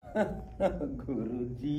గురుజీ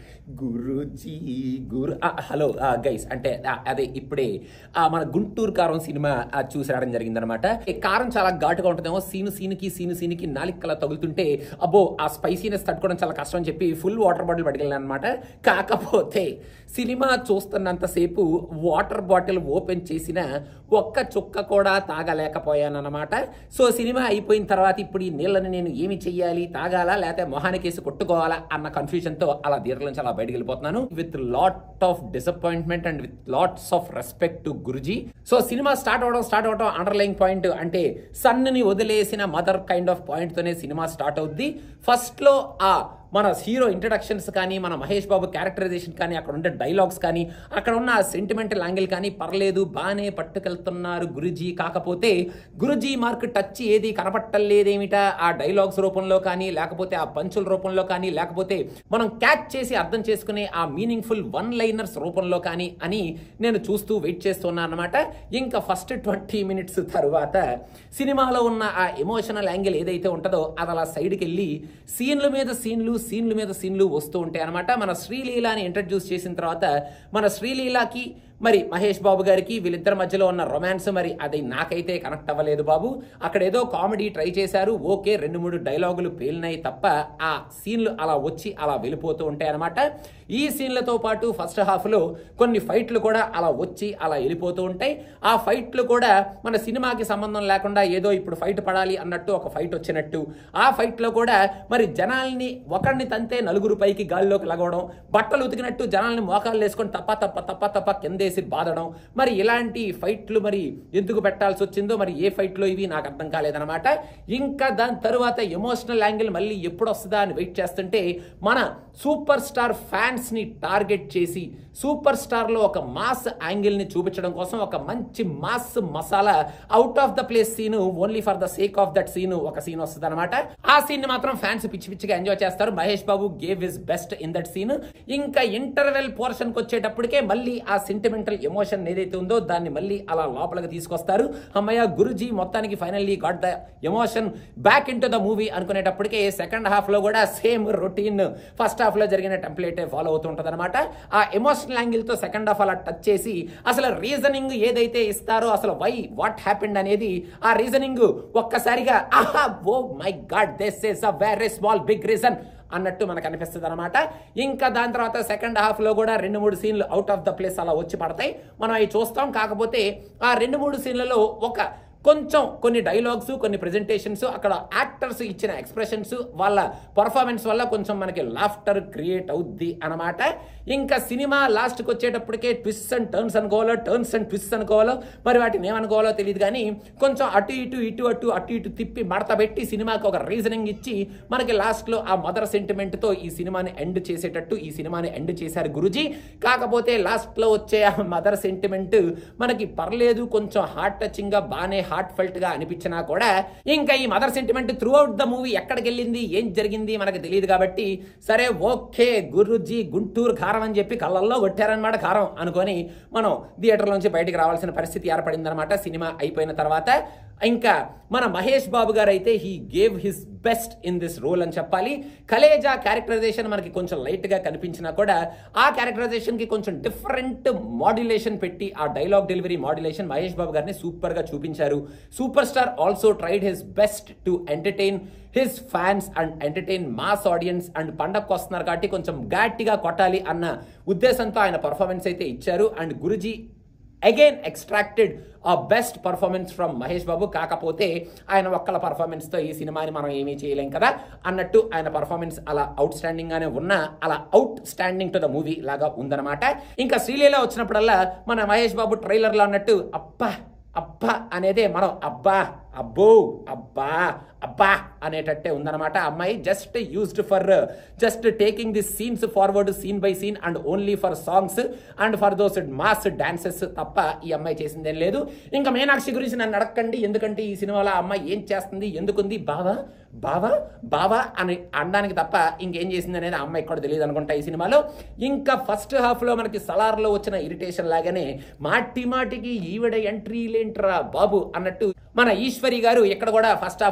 గురుజీ గురు ఆ, హలో ఆ, గైస్ అంటే ఆ, అదే ఇప్పుడే ఆ, మన గుంటూరు కారం సినిమా ఆ, చూసి రావడం జరిగిందనమాట ఈ కారం చాలా ఘాటుగా ఉంటుందేమో సీను సీనుకి సీను సీనుకి నాలికలా తగులుతుంటే అబ్బో ఆ స్పైసీనెస్ తట్టుకోవడం చాలా కష్టం అని చెప్పి ఫుల్ వాటర్ బాటిల్ పట్టుకెళ్ళాను అనమాట కాకపోతే సినిమా చూస్తున్నంతసేపు వాటర్ బాటిల్ ఓపెన్ చేసిన ఒక్క చుక్క కూడా తాగలేకపోయానన్నమాట సో సినిమా అయిపోయిన తర్వాత ఇప్పుడు ఈ నీళ్ళని నేను ఏమి చెయ్యాలి తాగాలా లేకపోతే మొహానికి వేసి కొట్టుకోవాలా అన్న కన్ఫ్యూజన్ తో అలా థియేటర్ నుంచి అలా బయటికి వెళ్ళిపోతున్నాను with lot of disappointment and with lots of respect to Guruji so cinema start అవడం స్టార్ట్ అవడం అండర్లైన్ పాయింట్ అంటే సన్ని వదిలేసిన మదర్ కైండ్ ఆఫ్ పాయింట్ తోనే సినిమా స్టార్ట్ అవుద్ది ఫస్ట్ లో ఆ మన హీరో ఇంట్రడక్షన్స్ కానీ మన మహేష్ బాబు క్యారెక్టరైజేషన్ కానీ అక్కడ ఉండే డైలాగ్స్ కానీ అక్కడ ఉన్న సెంటిమెంటల్ యాంగిల్ కానీ పర్లేదు బాగానే పట్టుకెళ్తున్నారు గురుజీ కాకపోతే గురుజీ మార్క్ టచ్ ఏది కనపట్టలేదేమిటా ఆ డైలాగ్స్ రూపంలో కానీ లేకపోతే ఆ పంచుల రూపంలో కానీ లేకపోతే మనం క్యాచ్ చేసి అర్థం చేసుకునే ఆ మీనింగ్ఫుల్ వన్ లైనర్స్ రూపంలో కానీ అని నేను చూస్తూ వెయిట్ చేస్తున్నాను అనమాట ఇంకా ఫస్ట్ ట్వంటీ మినిట్స్ తర్వాత సినిమాలో ఉన్న ఆ ఎమోషనల్ యాంగిల్ ఏదైతే ఉంటుందో అది అలా సైడ్కి వెళ్ళి సీన్ల మీద సీన్లు సీన్ల మీద సీన్లు వస్తూ ఉంటాయి అనమాట మన శ్రీలీలాని ఇంట్రడ్యూస్ చేసిన తర్వాత మన శ్రీలీలాకి మరి మహేష్ బాబు గారికి వీళ్ళిద్దరి మధ్యలో ఉన్న రొమాన్స్ మరి అది నాకైతే కనెక్ట్ అవ్వలేదు బాబు అక్కడ ఏదో కామెడీ ట్రై చేశారు ఓకే రెండు మూడు డైలాగులు పేలినాయి తప్ప ఆ సీన్లు అలా వచ్చి అలా వెళ్ళిపోతూ ఉంటాయి అనమాట ఈ సీన్లతో పాటు ఫస్ట్ హాఫ్లో కొన్ని ఫైట్లు కూడా అలా వచ్చి అలా వెళ్ళిపోతూ ఉంటాయి ఆ ఫైట్లు కూడా మన సినిమాకి సంబంధం లేకుండా ఏదో ఇప్పుడు ఫైట్ పడాలి అన్నట్టు ఒక ఫైట్ వచ్చినట్టు ఆ ఫైట్లో కూడా మరి జనాల్ని ఒకరిని తంతే నలుగురు పైకి గాల్లోకి లగవడం బట్టలు ఉతికినట్టు జనాల్ని మోకాలు వేసుకొని తప్ప తప్ప తప్ప తప్ప కిందేసి బాధడం మరి ఇలాంటి ఫైట్లు మరి ఎందుకు పెట్టాల్సి వచ్చిందో మరి ఏ ఫైట్లో ఇవి నాకు అర్థం కాలేదన్నమాట ఇంకా దాని తరువాత ఎమోషనల్ యాంగిల్ మళ్ళీ ఎప్పుడు వస్తుందా అని వెయిట్ చేస్తుంటే మన సూపర్ స్టార్ ఫ్యాన్స్ ని టార్గెట్ చేసి సూపర్ స్టార్ లో ఒక మాస్ యాంగిల్ ని చూపించడం కోసం ఒక మంచి mass masala out of the place scene only for the sake of that scene ఒక సీన్ వస్తుంది అనమాట ఆ సీన్ ని మాత్రం ఫ్యాన్స్ పిచ్చి పిచ్చిగా ఎంజాయ్ చేస్తారు Mahesh Babu gave is best in that scene ఇంకా ఇంటర్వెల్ పోర్షన్ కి వచ్చేటప్పటికే మళ్ళీ ఆ సెంటిమెంటల్ ఎమోషన్ ఏదైతే ఉందో దాన్ని మళ్ళీ అలా లోపలికి తీసుకొస్తారు అమ్మయ్య గురుజీ మొత్తానికి finally got the emotion back in to the movie అనుకునేటప్పటికే సెకండ్ హాఫ్ లో కూడా సేమ్ రొటీన్ ఫస్ట్ హాఫ్ లో జరిగిన టెంప్లెట్ ఫాలో అవుతూ ఉంటది అనమాట ఆ ఎమోషనల్ యాంగిల్ తో సెకండ్ హాఫ్ అలా టచ్ చేసి అసలు రీజనింగ్ ఏదైతే ఇస్తారో అసలు వై వాట్ హ్యాపెండ్ అనేది ఆ రీజనింగ్ ఒక్కసారిగా ఆహా oh my god this is a very small big reason అన్నట్టు మనకు అనిపిస్తుంది అనమాట ఇంకా దాని తర్వాత సెకండ్ హాఫ్ లో కూడా రెండు మూడు సీన్లు అవుట్ ఆఫ్ ద ప్లేస్ అలా వచ్చి పడతాయి మనం అవి చూస్తాం కాకపోతే ఆ రెండు మూడు సీన్లలో ఒక కొంచెం కొన్ని డైలాగ్స్ కొన్ని ప్రెజెంటేషన్స్ అక్కడ యాక్టర్స్ ఇచ్చిన ఎక్స్ప్రెషన్స్ వాళ్ళ పర్ఫార్మెన్స్ వల్ల కొంచెం మనకి లాఫ్టర్ క్రియేట్ అవుద్ది అనమాట ఇంకా సినిమా లాస్ట్కి వచ్చేటప్పటికే ట్విస్ట్ అండ్ టర్న్స్ అనుకోవాలో టర్న్స్ అండ్ ట్విస్ట్ అనుకోవాలో మరి వాటిని ఏమనుకోవాలో తెలియదు కానీ కొంచెం అటు ఇటు ఇటు అటు అటు ఇటు తిప్పి మడత పెట్టి సినిమాకి ఒక రీజనింగ్ ఇచ్చి మనకి లాస్ట్లో ఆ మదర్ సెంటిమెంట్తో ఈ సినిమాని ఎండ్ చేసేటట్టు ఈ సినిమాని ఎండ్ చేశారు గురుజీ కాకపోతే లాస్ట్లో వచ్చే ఆ మదర్ సెంటిమెంట్ మనకి పర్లేదు కొంచెం హార్ట్ టచింగ్గా బాగానే హార్ట్ ఫెల్ట్ గా అనిపించినా కూడా ఇంకా ఈ mother sentiment throughout the movie ఎక్కడికి వెళ్ళింది ఏం జరిగింది మనకు తెలియదు కాబట్టి సరే ఓకే గురుజీ గుంటూరు కారం అని చెప్పి కళ్ళల్లో కొట్టారనమాట కారం అనుకొని మనం థియేటర్ నుంచి బయటికి రావాల్సిన పరిస్థితి ఏర్పడిందనమాట సినిమా అయిపోయిన తర్వాత ఇంకా మన మహేష్ బాబు గారు అయితే he gave his best in this role అని చెప్పాలి కలేజా క్యారెక్టరైజేషన్ మనకి కొంచెం లైట్ గా కనిపించినా కూడా ఆ క్యారెక్టరైజేషన్ కి కొంచెం డిఫరెంట్ మాడ్యులేషన్ పెట్టి ఆ dialogue delivery modulation Mahesh Babu గారిని సూపర్ గా చూపించారు super star also tried his best to entertain his fans and entertain mass audience and పండగకు వస్తున్నారు కాబట్టి కొంచెం గట్టిగా కొట్టాలి అన్న ఉద్దేశంతో ఆయన పర్ఫార్మెన్స్ అయితే ఇచ్చారు అండ్ గురుజీ అగైన్ ఎక్స్ట్రాక్టెడ్ ఆ best performance from Mahesh Babu కాకపోతే ఆయన ఒక్కల పర్ఫార్మెన్స్తో ఈ సినిమాని మనం ఏమీ చేయలేం కదా అన్నట్టు ఆయన పర్ఫార్మెన్స్ అలా అవుట్ స్టాండింగ్ గానే ఉన్నా అలా outstanding to the movie లాగా ఉందన్నమాట ఇంకా శ్రీలీల వచ్చినప్పుడల్లా మన మహేష్ బాబు ట్రైలర్లో అన్నట్టు అబ్బా అబ్బా అనేదే మనం అబ్బా అబ్బో అబ్బా అబ్బా అనేటట్టే ఉందన్నమాట ఆ అమ్మాయి just used for just taking this scenes forward scene by scene and only for songs and for those mass dances తప్ప ఈ అమ్మాయి చేసిందేం లేదు ఇంకా మీనాక్షి గురించి నన్ను అడగండి ఎందుకంటే ఈ సినిమాలో ఆ అమ్మాయి ఏం చేస్తుంది ఎందుకుంది బావా బావా బావా అని అనడానికి తప్ప ఇంకేం చేసింది అనేది ఆ అమ్మాయి కూడా తెలియదు అనుకుంటా ఈ సినిమాలో ఇంకా ఫస్ట్ హాఫ్ లో మనకి సలార్లో వచ్చిన ఇరిటేషన్ లాగానే మాటి మాటికి ఈవిడ ఎంట్రీ లేంట్రా బాబు అన్నట్టు మన ఈశ్వరి గారు ఇక్కడ కూడా ఫస్ట్ హాఫ్ లో అలా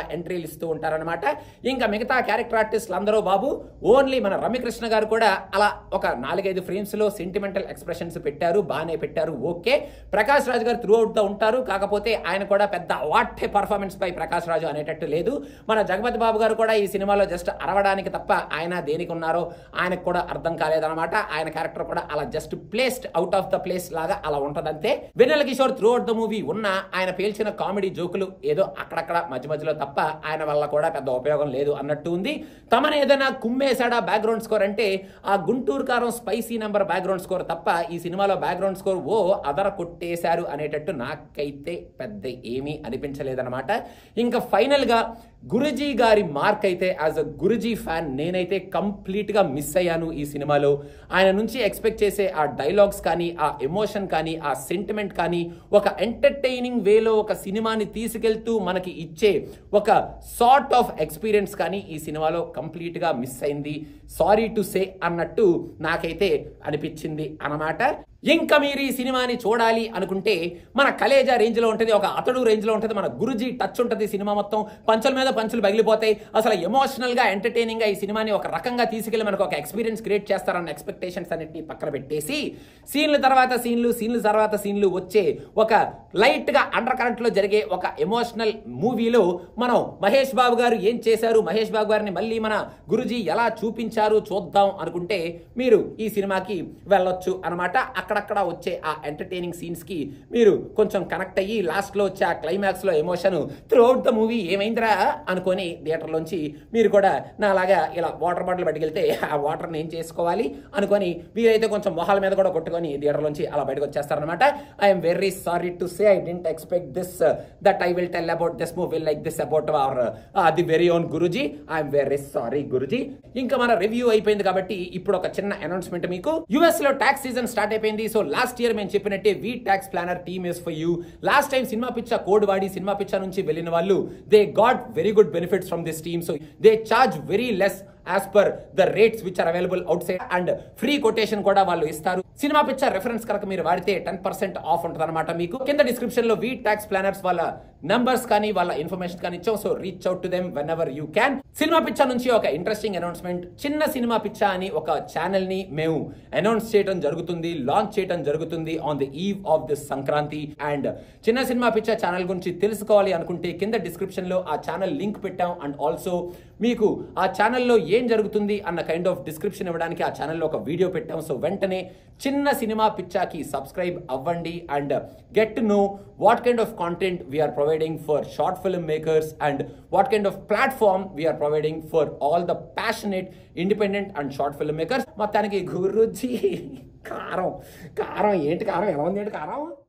ఎంట్రీలు ఇస్తూ ఉంటారనమాట ఇంకా మిగతా క్యారెక్టర్ ఆర్టిస్టులు అందరూ బాబు ఓన్లీ మన రమ్యకృష్ణ గారు కూడా అలా ఒక నాలుగైదు ఫ్రేమ్స్ లో సెంటిమెంటల్ ఎక్స్ప్రెషన్స్ పెట్టారు బాగానే పెట్టారు ఓకే ప్రకాష్ రాజు గారు త్రూ అవుట్ గా ఉంటారు కాకపోతే ఆయన కూడా పెద్ద వాట్ పర్ఫార్మెన్స్ పై ప్రకాష్ రాజు అనేటట్టు లేదు మన జగపతి బాబు గారు కూడా ఈ సినిమాలో జస్ట్ అరవడానికి తప్ప ఆయన దేనికి ఉన్నారో ఆయనకు కూడా అర్థం కాలేదన్నమాట ఆయన క్యారెక్టర్ కూడా అలా just placed out of the place లాగా అలా ఉంటదంతే Vennela Kishore throughout the movie ఉన్న ఆయన పేల్చిన కామెడీ జోకులు ఏదో అక్కడక్కడ మధ్య మధ్యలో తప్ప ఆయన వల్ల కూడా పెద్ద ఉపయోగం లేదు అన్నట్టు ఉంది తమను ఏదైనా కుమ్మేశాడా బ్యాక్గ్రౌండ్ స్కోర్ అంటే ఆ గుంటూరు కారం స్పైసీ నెంబర్ బ్యాక్గ్రౌండ్ స్కోర్ తప్ప ఈ సినిమాలో బ్యాక్గ్రౌండ్ స్కోర్ ఓ అదర కొట్టేశారు అనేటట్టు నాకైతే పెద్ద ఏమీ అనిపించలేదన్నమాట ఇంకా ఫైనల్ గా గురుజీ గారి మార్క్ అయితే యాజ్ అ గురుజీ ఫ్యాన్ నేనైతే కంప్లీట్ గా మిస్ అయ్యాను ఈ సినిమాలో ఆయన నుంచి ఎక్స్పెక్ట్ చేసే ఆ డైలాగ్స్ కానీ ఆ ఎమోషన్ కానీ ఆ సెంటిమెంట్ కానీ ఒక ఎంటర్టైనింగ్ వేలో ఒక సినిమాని తీసుకెళ్తూ మనకి ఇచ్చే ఒక సార్ట్ ఆఫ్ ఎక్స్పీరియన్స్ కానీ ఈ సినిమాలో కంప్లీట్ గా మిస్ అయింది సారీ టు సే అన్నట్టు నాకైతే అనిపించింది అన్నమాట ఇంకా మీరు ఈ సినిమాని చూడాలి అనుకుంటే మన కలేజా రేంజ్ లో ఉంటుంది ఒక అతడు రేంజ్ లో ఉంటుంది మన గురుజీ టచ్ ఉంటుంది సినిమా మొత్తం పంచుల మీద పంచులు పగిలిపోతాయి అసలు ఎమోషనల్ గా ఎంటర్టైనింగ్ గా ఈ సినిమాని ఒక రకంగా తీసుకెళ్లి మనకు ఒక ఎక్స్పీరియన్స్ క్రియేట్ చేస్తారన్న ఎక్స్పెక్టేషన్స్ అన్నిటిని పక్కన పెట్టేసి సీన్ల తర్వాత సీన్లు సీన్ల తర్వాత సీన్లు వచ్చే ఒక లైట్ గా అండర్ కరెంట్ లో జరిగే ఒక ఎమోషనల్ మూవీలో మనం మహేష్ బాబు గారు ఏం చేశారు మహేష్ బాబు గారిని మళ్ళీ మన గురుజీ ఎలా చూపించారు చూద్దాం అనుకుంటే మీరు ఈ సినిమాకి వెళ్ళొచ్చు అనమాట అక్కడక్కడ వచ్చే ఆ ఎంటర్టైనింగ్ సీన్స్ కి మీరు కొంచెం కనెక్ట్ అయ్యి లాస్ట్ లో వచ్చే ఆ క్లైమాక్స్ లో emotion throughout the movie ఏమైందిరా అనుకొని థియేటర్ లోంచి మీరు కూడా నాలాగా ఇలా వాటర్ బాటిల్ పట్టుకెళ్తే ఆ వాటర్ ఏం చేసుకోవాలి అనుకొని వీరైతే కొంచెం మొహాల మీద కూడా కొట్టుకొని థియేటర్ లోంచి అలా బయటకు వచ్చేస్తారనమాట I'm very sorry to say I didn't expect this that I will tell about this movie like this about our the very own Guruji I'm very sorry Guruji ఇంకా మన రివ్యూ అయిపోయింది కాబట్టి ఇప్పుడు ఒక చిన్న అనౌన్స్మెంట్ మీకు యుఎస్ లో ట్యాక్స్ సీజన్ స్టార్ట్ అయిపోయింది సో లాస్ట్ ఇయర్ మేము చెప్పినట్టే we tax planner team is for you last time cinema పిచ్చ కోడ్ వాడి సినిమా పిచ్చ నుంచి వెళ్ళిన వాళ్ళు they got very good benefits from this team so they charge very less as per the rates which are available outside and free quotation కూడా వాళ్ళు ఇస్తారు cinema picture reference కనుక మీరు వాడితే టెన్ పర్సెంట్ ఆఫ్ ఉంటుంది అనమాట మీకు కింద డిస్క్రిప్షన్ లో వీ ట్యాక్స్ ప్లానర్స్ వాళ్ళ నంబర్స్ కానీ వాళ్ళ ఇన్ఫర్మేషన్ కానీ ఇచ్చాం so reach out to them whenever you can cinema పిచ్చా నుంచి ఒక ఇంట్రెస్టింగ్ అనౌన్స్మెంట్ చిన్న సినిమా పిచ్చా అని ఒక ఛానల్ ని మేము అనౌన్స్ చేయడం జరుగుతుంది లాంచ్ చేయడం జరుగుతుంది on the eve of this Sankranti and చిన్న సినిమా పిచ్చా ఛానల్ గురించి తెలుసుకోవాలి అనుకుంటే కింద డిస్క్రిప్షన్ లో ఆ ఛానల్ లింక్ పెట్టాం అండ్ ఆల్సో మీకు ఆ ఛానల్లో ఏం జరుగుతుంది అన్న కైండ్ ఆఫ్ డిస్క్రిప్షన్ ఇవ్వడానికి ఆ ఛానల్లో ఒక వీడియో పెట్టాం సో వెంటనే చిన్న సినిమా పిచ్చాకి సబ్స్క్రైబ్ అవ్వండి and get to know what kind of content we are providing for short film makers and what kind of platform we are providing for all the passionate independent and short film makers మొత్తానికి గురుజీ కారం కారం ఏంటి కారం ఎలా ఉంది ఏంటి కారం